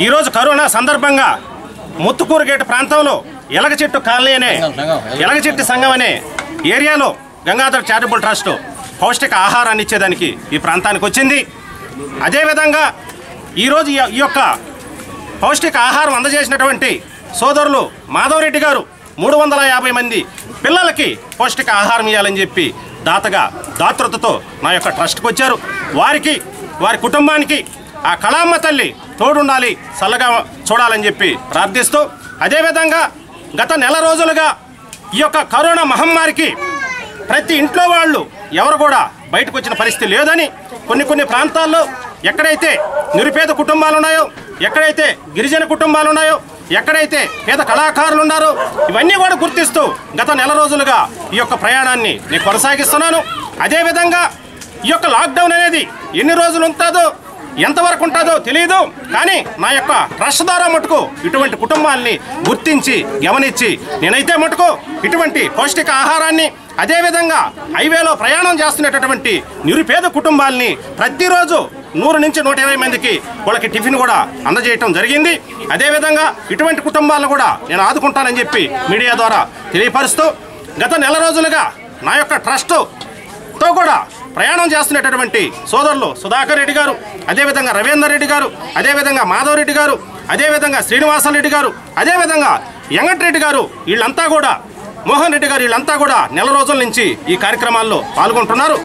ఈరోజు కరోనా సందర్భంగా ముత్తుకూరు గేటు ప్రాంతంలో ఎలగ చెట్టు కాలనీ అనే ఎలగ చెట్టు సంఘం అనే ఏరియాలో గంగాధర్ చారిటబుల్ ట్రస్ట్ పౌష్టిక ఆహారాన్ని ఇచ్చేదానికి ఈ ప్రాంతానికి వచ్చింది అదేవిధంగా ఈరోజు ఈ ఈ యొక్క పౌష్టిక ఆహారం అందజేసినటువంటి సోదరులు మాధవరెడ్డి గారు మూడు వందల యాభై మంది పిల్లలకి పౌష్టిక ఆహారం ఇవ్వాలని చెప్పి దాతగా దాతృతతో నా యొక్క ట్రస్ట్కి వచ్చారు వారికి వారి కుటుంబానికి ఆ కళామ్మ తల్లి తోడుండాలి చల్లగా చూడాలని చెప్పి ప్రార్థిస్తూ అదేవిధంగా గత నెల రోజులుగా ఈ యొక్క కరోనా మహమ్మారికి ప్రతి ఇంట్లో వాళ్ళు ఎవరు కూడా బయటకు వచ్చిన పరిస్థితి లేదని కొన్ని కొన్ని ప్రాంతాల్లో ఎక్కడైతే నిరుపేద కుటుంబాలు ఉన్నాయో ఎక్కడైతే గిరిజన కుటుంబాలు ఉన్నాయో ఎక్కడైతే పేద కళాకారులు ఉన్నారో ఇవన్నీ కూడా గుర్తిస్తూ గత నెల రోజులుగా ఈ యొక్క ప్రయాణాన్ని నేను కొనసాగిస్తున్నాను అదేవిధంగా ఈ యొక్క లాక్డౌన్ అనేది ఎన్ని రోజులు ఉంటుందో ఎంతవరకు ఉంటుందో తెలియదు కానీ నా యొక్క ట్రస్ట్ ద్వారా మటుకు ఇటువంటి కుటుంబాల్ని గుర్తించి గమనించి నేనైతే మటుకు ఇటువంటి పౌష్టిక ఆహారాన్ని అదేవిధంగా హైవేలో ప్రయాణం చేస్తున్నటువంటి నిరుపేద కుటుంబాల్ని ప్రతిరోజు నూరు నుంచి నూట ఇరవై మందికి వాళ్ళకి టిఫిన్ కూడా అందజేయటం జరిగింది అదేవిధంగా ఇటువంటి కుటుంబాలను కూడా నేను ఆదుకుంటానని చెప్పి మీడియా ద్వారా తెలియపరుస్తూ గత నెల రోజులుగా నా యొక్క ట్రస్ట్ తో కూడా ప్రయాణం చేస్తున్నటువంటి సోదరులు సుధాకర్ రెడ్డి గారు అదేవిధంగా రవీందర్ రెడ్డి గారు అదేవిధంగా మాధవ్ రెడ్డి గారు అదేవిధంగా శ్రీనివాసరెడ్డి గారు అదేవిధంగా వెంకటరెడ్డి గారు వీళ్ళంతా కూడా మోహన్ రెడ్డి గారు వీళ్ళంతా కూడా నెల రోజుల నుంచి ఈ కార్యక్రమాల్లో పాల్గొంటున్నారు